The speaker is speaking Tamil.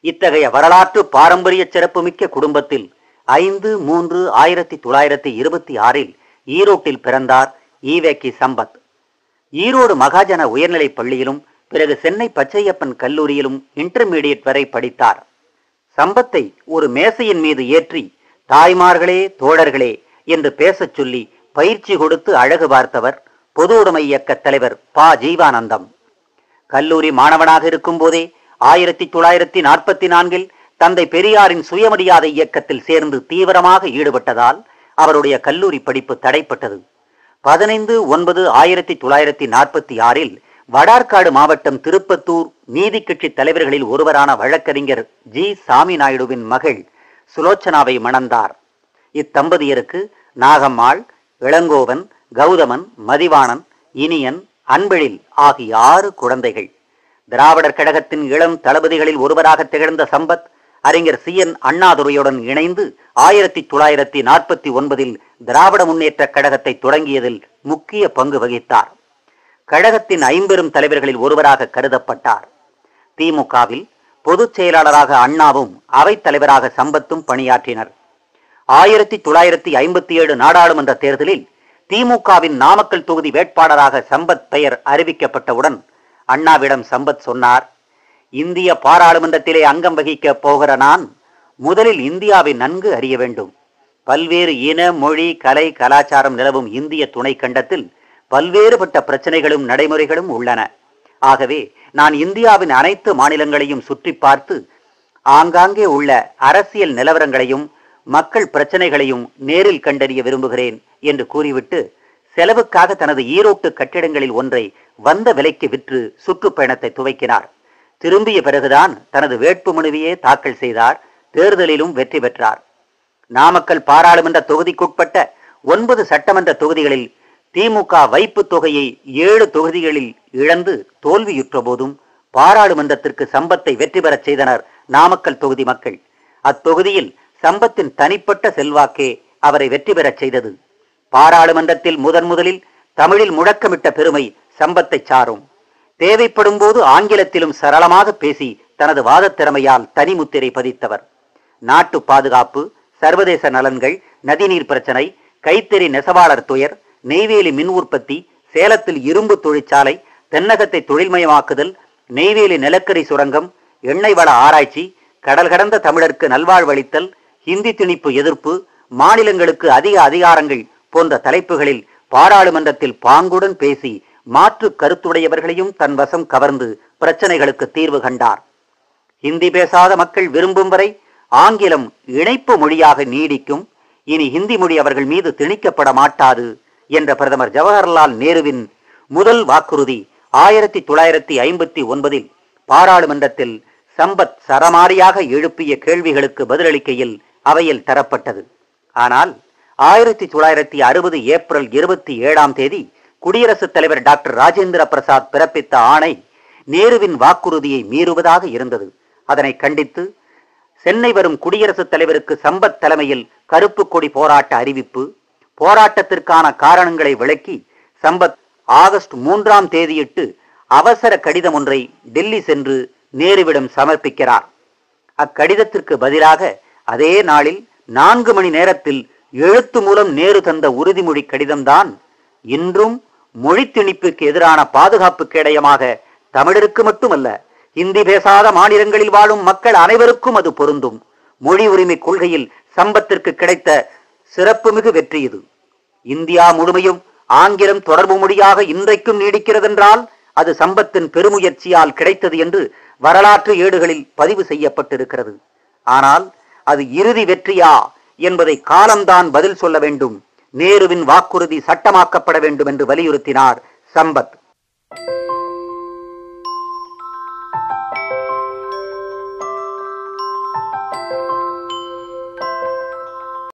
இத்தகைய வரலாற்று பாரம்பரிய சிறப்புமிக்க குடும்பத்தில் ஐந்து மூன்று ஆயிரத்தி தொள்ளாயிரத்தி இருபத்தி ஆறில் ஈரோட்டில் பிறந்தார் ஈவேக்கி சம்பத் ஈரோடு மகாஜன உயர்நிலைப் பள்ளியிலும் பிறகு சென்னை பச்சையப்பன் கல்லூரியிலும் இன்டர்மீடியட் வரை படித்தார் சம்பத்தை ஒரு மேசையின் மீது ஏற்றி தாய்மார்களே தோழர்களே என்று பேசச் சொல்லி பயிற்சி கொடுத்து அழகு பார்த்தவர் பொது உடைமை இயக்க தலைவர் ப ஜீவானந்தம் கல்லூரி மாணவனாக இருக்கும்போதே ஆயிரத்தி தொள்ளாயிரத்தி நாற்பத்தி நான்கில் தந்தை பெரியாரின் சுயமரியாதை இயக்கத்தில் சேர்ந்து தீவிரமாக ஈடுபட்டதால் அவருடைய கல்லூரி படிப்பு தடைப்பட்டது பதினைந்து ஒன்பது ஆயிரத்தி தொள்ளாயிரத்தி நாற்பத்தி ஆறில் வடார்காடு மாவட்டம் திருப்பத்தூர் நீதி கட்சி தலைவர்களில் ஒருவரான வழக்கறிஞர் ஜி சாமி நாயுடுவின் மகள் சுலோச்சனாவை மணந்தார் இத்தம்பதியருக்கு நாகம்மாள் இளங்கோவன் கௌதமன் மதிவாணன் இனியன் அன்பெழில் ஆகிய ஆறு குழந்தைகள் திராவிடர் கழகத்தின் இளம் தளபதிகளில் ஒருவராக திகழ்ந்த சம்பத் அறிஞர் சி என் அண்ணாதுரையுடன் இணைந்து ஆயிரத்தி தொள்ளாயிரத்தி நாற்பத்தி ஒன்பதில் திராவிட முன்னேற்றக் கழகத்தை தொடங்கியதில் முக்கிய பங்கு வகித்தார் கழகத்தின் ஐம்பெரும் தலைவர்களில் ஒருவராக கருதப்பட்டார் திமுகவில் பொதுச் செயலாளராக அண்ணாவும் அவைத் தலைவராக சம்பத்தும் பணியாற்றினர் ஆயிரத்தி தொள்ளாயிரத்தி ஐம்பத்தி ஏழு நாடாளுமன்ற தேர்தலில் திமுகவின் நாமக்கல் தொகுதி வேட்பாளராக சம்பத் பெயர் அறிவிக்கப்பட்டவுடன் அண்ணாவிடம் சம்பத் சொன்னார் இந்திய பாராளுமன்றத்திலே அங்கம் வகிக்க போகிற நான் முதலில் இந்தியாவை நன்கு அறிய வேண்டும் பல்வேறு இன மொழி கலை கலாச்சாரம் நிலவும் இந்திய துணை கண்டத்தில் பல்வேறுபட்ட பிரச்சனைகளும் நடைமுறைகளும் உள்ளன ஆகவே நான் இந்தியாவின் அனைத்து மாநிலங்களையும் சுற்றி பார்த்து ஆங்காங்கே உள்ள அரசியல் நிலவரங்களையும் மக்கள் பிரச்சனைகளையும் நேரில் கண்டறிய விரும்புகிறேன் என்று கூறிவிட்டு செலவுக்காக தனது ஈரோட்டு கட்டிடங்களில் ஒன்றை வந்த விலைக்கு விற்று சுற்றுப்பயணத்தை துவக்கினார் திரும்பிய பிறகுதான் தனது வேட்புமனுவையே தாக்கல் செய்தார் தேர்தலிலும் வெற்றி பெற்றார் நாமக்கல் பாராளுமன்ற தொகுதிக்குட்பட்ட ஒன்பது சட்டமன்ற தொகுதிகளில் திமுக வைப்பு தொகையை ஏழு தொகுதிகளில் இழந்து தோல்வியுற்ற போதும் பாராளுமன்றத்திற்கு சம்பத்தை வெற்றி பெறச் செய்தனர் நாமக்கல் தொகுதி மக்கள் அத்தொகுதியில் சம்பத்தின் தனிப்பட்ட செல்வாக்கே அவரை வெற்றி பெறச் செய்தது பாராளுமன்றத்தில் முதன் முதலில் தமிழில் முழக்கமிட்ட பெருமை சம்பத்தை சாரும் தேவைப்படும் போது ஆங்கிலத்திலும் சரளமாக பேசி தனது வாதத் திறமையால் தனிமுத்திரை பதித்தவர் நாட்டு பாதுகாப்பு சர்வதேச நலன்கள் நதிநீர் பிரச்சனை கைத்தறி நெசவாளர் துயர் நெய்வேலி மின் உற்பத்தி சேலத்தில் இரும்பு தொழிற்சாலை தென்னகத்தை தொழில்மயமாக்குதல் நெய்வேலி நிலக்கரி சுரங்கம் எண்ணெய் வள ஆராய்ச்சி கடல் கடந்த தமிழருக்கு நல்வாழ்வளித்தல் ஹிந்தி திணிப்பு எதிர்ப்பு மாநிலங்களுக்கு அதிக அதிகாரங்கள் போன்ற தலைப்புகளில் பாராளுமன்றத்தில் பாங்குடன் பேசி மாற்று கருத்துடையவர்களையும் தன் வசம் கவர்ந்து பிரச்சனைகளுக்கு தீர்வு கண்டார் ஹிந்தி பேசாத மக்கள் விரும்பும் வரை ஆங்கிலம் இணைப்பு மொழியாக நீடிக்கும் இனி ஹிந்தி மொழி அவர்கள் மீது திணிக்கப்பட மாட்டாது என்ற பிரதமர் ஜவஹர்லால் நேருவின் முதல் வாக்குறுதி ஆயிரத்தி தொள்ளாயிரத்தி ஐம்பத்தி ஒன்பதில் பாராளுமன்றத்தில் சம்பத் சரமாரியாக எழுப்பிய கேள்விகளுக்கு பதிலளிக்கையில் அவையில் தரப்பட்டது ஆனால் ஆயிரத்தி தொள்ளாயிரத்தி அறுபது ஏப்ரல் இருபத்தி ஏழாம் தேதி குடியரசுத் தலைவர் டாக்டர் ராஜேந்திர பிரசாத் பிறப்பித்த ஆணை நேருவின் வாக்குறுதியை மீறுவதாக இருந்தது அதனை கண்டித்து சென்னை வரும் குடியரசுத் தலைவருக்கு சம்பத் தலைமையில் கருப்பு கொடி போராட்ட அறிவிப்பு போராட்டத்திற்கான காரணங்களை விளக்கி சம்பத் ஆகஸ்ட் மூன்றாம் தேதியிட்டு அவசர கடிதம் ஒன்றை டெல்லி சென்று நேருவிடம் சமர்ப்பிக்கிறார் அக்கடிதத்திற்கு பதிலாக அதே நாளில் நான்கு மணி நேரத்தில் எழுத்து மூலம் நேரு தந்த உறுதிமொழி கடிதம்தான் இன்றும் மொழி திணிப்புக்கு எதிரான பாதுகாப்பு கேடயமாக தமிழருக்கு மட்டுமல்ல இந்தி பேசாத மாநிலங்களில் வாழும் மக்கள் அனைவருக்கும் அது பொருந்தும் மொழி உரிமை கொள்கையில் சம்பத்திற்கு கிடைத்த சிறப்புமிகு வெற்றி இது இந்தியா முழுமையும் ஆங்கிலம் தொடர்பு மொழியாக இன்றைக்கும் நீடிக்கிறதென்றால் அது சம்பத்தின் பெருமுயற்சியால் கிடைத்தது என்று வரலாற்று ஏடுகளில் பதிவு செய்யப்பட்டிருக்கிறது ஆனால் அது இறுதி வெற்றியா என்பதை காலம்தான் பதில் சொல்ல வேண்டும் நேருவின் வாக்குறுதி சட்டமாக்கப்பட வேண்டும் என்று வலியுறுத்தினார் சம்பத்